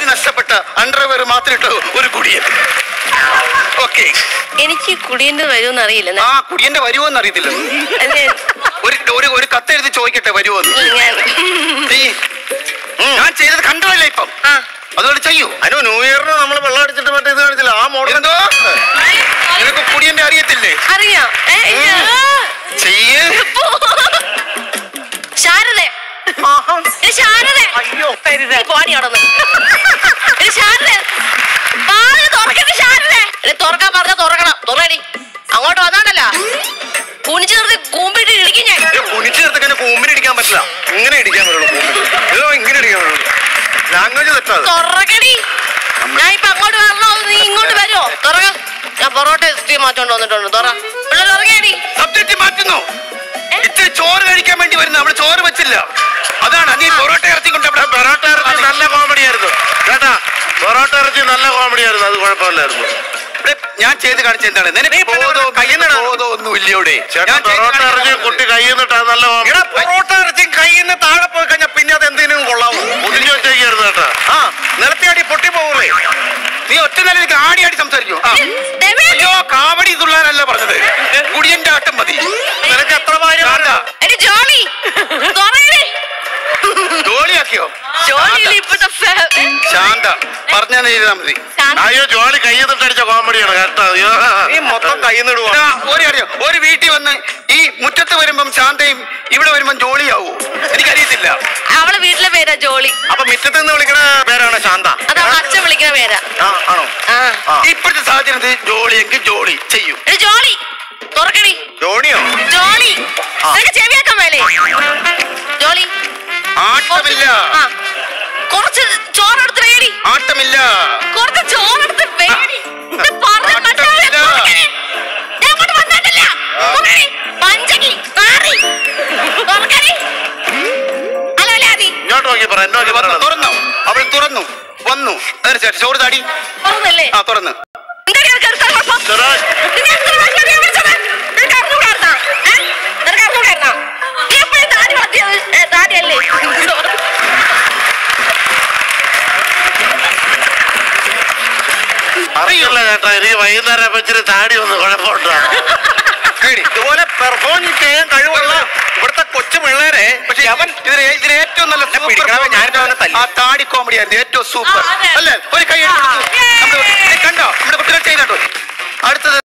നഷ്ടപ്പെട്ട അണ്ടർവെയർ മാത്രം ഇട്ട ഒരു കുടിയൻ ഓക്കെ എനിക്ക് കുടിയേണ്ടി വരുമെന്ന് അറിയില്ല ആ കുടിയന്റെ വരുമോന്ന് അറിയത്തില്ല അല്ലേ ഒരു ഒരു ഒരു കത്തെഴുതി ചോദിക്കട്ടെ വരുമോന്ന് ഞാൻ ചെയ്യ്. ഞാൻ ചെയ്തത് കണ്ടതല്ല ഇപ്പം ആ അതുകൊണ്ട് ചെയ്യൂ അനു ന്യൂ ഇയറിന് നമ്മൾ വെള്ളം അടിച്ചിട്ട് മറ്റേ ഇത് കാണിച്ചില്ല ആ മോഡൽ എന്തോ നിനക്ക് കുടിയന്റെ അറിയത്തില്ലേ അറിയാം ഏ, ഞാൻ- ചെയ്യ് ശാരദ ഏ, ശാരദ അയ്യോ നീ പോടി അവിടുന്ന്. ഏ, ശാരദ വാതില് തുറക്കണ്ട ശാരദ ഏ, തുറക്കാൻ പറഞ്ഞ തുറക്കണം തുറടി അങ്ങോട്ട് വന്നാണ്ടല്ല കുനിച്ചു നിർത്തി കൂമ്പിട്ട് ഇടിക്കും ഞാൻ കുനിച്ചു ചേർത്ത് കൂമ്പിന് ഇടിക്കാൻ പറ്റില്ല ഇങ്ങനെ ഇടിക്കാൻ പറ്റുള്ളൂ കൂമ്പിന് ഇതോ ഇങ്ങനെ ഇടിക്കാൻ പറ്റുള്ളൂ ലാംഗ്വേജ് തെറ്റാതെ തുറക്കടി ഞാൻ ഇപ്പൊ അങ്ങോട്ട് വരണോ അതോ നീ ഇങ്ങോട്ട് വരുമോ തുറക ഞാൻ പൊറോട്ട സ്റ്റീം മാറ്റോണ്ട് വന്നിട്ടുണ്ട് തുറ പിള്ളേർ ഇറങ്ങിയടി സബ്ജക്റ്റ് മാറ്റുന്നു ഇത്തിരി ചോറ് കഴിക്കാൻ വേണ്ടി വരുന്നു അവിടെ ചോറ് വെച്ചില്ല അതാണ് നീ പൊറോട്ട ഇറച്ചി കൊണ്ട് അവിടെ പൊറോട്ട ഇറച്ചി നല്ല കോമഡി ആയിരുന്നു കേട്ടാ പൊറോട്ട ഇറച്ചി നല്ല കോമഡി ആയിരുന്നു അത് കുഴപ്പമില്ലായിരുന്നു ഇവിടെ ഞാൻ ചെയ്ത് കാണിച്ച എന്താണ് നിനക്ക് ബോധോ ബോധോ ഒന്നും ഇല്ലയോടെ ചേട്ടാ പൊറോട്ട ഇറച്ചി കുട്ടി കയ്യിൽ നിന്നിട്ട് അത് നല്ല comedy. പൊറോട്ട ഇറച്ചി കയ്യിൽ നിന്ന് താഴെ പോയി കഴിഞ്ഞാൽ പിന്നെ അത് എന്തിനും കൊള്ളാമോ ഒതുങ്ങി വെച്ചേക്കായിരുന്നു കേട്ടാ ആ നിലത്തിയാടി പൊട്ടി പോകൂലേ നീ ഒറ്റ നിലയിലേക്ക് ആടിയാടി സംസാരിക്കൂ ആ. ദമേ, അയ്യോ കാവടി തുള്ളാനല്ല പറഞ്ഞത് കുടിയന്റെ ആട്ടം മതി നിനക്ക് എത്ര ഭാര്യ എടി ജോളി തുറയടി ജോലിയാക്കിയോ ജോലിയിൽ ഇപ്പോഴത്തെ ഫേ- ശാന്ത പറഞ്ഞ ചെയ്താൽ മതി ശാന്ത. അയ്യോ ജോളി കയ്യിൽ നിന്നിട്ട് അടിച്ച കോമഡിയാണ് കേട്ടോ അയ്യോ ഈ മൊത്തം കയ്യിൽ നിടുവാ ഒരു അറിയോ ഒരു വീട്ടിൽ വന്ന് ഈ മുറ്റത്ത് വരുമ്പം ശാന്തയും ഇവിടെ വരുമ്പം ജോളിയാവൂ എനിക്കറിയത്തില്ല അവളെ വീട്ടിലെ പേരാ ജോളി അപ്പൊ മിറ്റത്ത് നിന്ന് വിളിക്കണ പേരാണ് ശാന്ത അത് അവളെ അച്ഛൻ വിളിക്കുന്ന പേരാ ആ ആണോ ആ ആ. ഇപ്പോഴത്തെ സാഹചര്യത്തിൽ ജോളിയെങ്കിൽ ജോളി ചെയ്യും എടി ജോളി തുറക്കടി ജോണിയോ ജോളി ആ. നിനക്ക് ചെവിയാക്കാൻ മേലേ ജോളി ആട്ടമില്ല ആ കുറച്ച് ചോറെടുത്ത് വേടി ആട്ടമില്ല കുറച്ച് ചോറെടുത്ത് വേടി ഇത് പറഞ്ഞ മനസ്സിലാവില്ല. തുറക്കടി. ഞാൻ അങ്ങോട്ട് വന്നിട്ടില്ല. തുറക്കടി. പഞ്ചകി, നാറി. തുറക്കടി. ഹലോ ലാദി. ഇങ്ങോട്ട് നോക്കി പറ എന്നെ നോക്കി വന്നു, പറയണത് തുറന്നു അവൾ തുറന്നു വന്നു അതിനുശേഷം ചോറ് താടി തുറന്നല്ലേ? ആ തുറന്ന് നിനക്ക് എനിക്ക് എടുത്താൽ കുഴപ്പം? സിറാജ്. നിന്നെ എത്ര പ്രാവശ്യം ഞാൻ വിളിച്ചത്? നിനക്ക് അറിഞ്ഞൂടായിരുന്നോ? ഏ? നിനക്ക് അറിഞ്ഞൂടായിരുന്നോ? നീ എപ്പോഴും താടി വളർത്തിയത് ഏ, താടിയല്ലേ? അറിയില്ല ചേട്ടാ എനിക്ക് വൈകുന്നേരം വെച്ചിട്ട് താടി ഒന്ന് കുഴപ്പമുണ്ടോ ശരി. ഇതുപോലെ പെർഫോം ചെയ്യാൻ കഴിവുള്ള ഇവിടുത്തെ കൊച്ചു പിള്ളേരെ പക്ഷെ അവൻ ഇതിന് ഇതിന് ഏറ്റവും നല്ല super പിടിക്കണവൻ ഞാനിപ്പോ അവനെ തല്ലി. ആ താടി കോമഡി ആയിരുന്നു ഏറ്റവും സൂപ്പർ ആ, അതെ. അല്ലേ ഒരു കൈ ആ, കണ്ടോ നമ്മുടെ കുട്ടികൾ ചെയ്തോ അടുത്തത്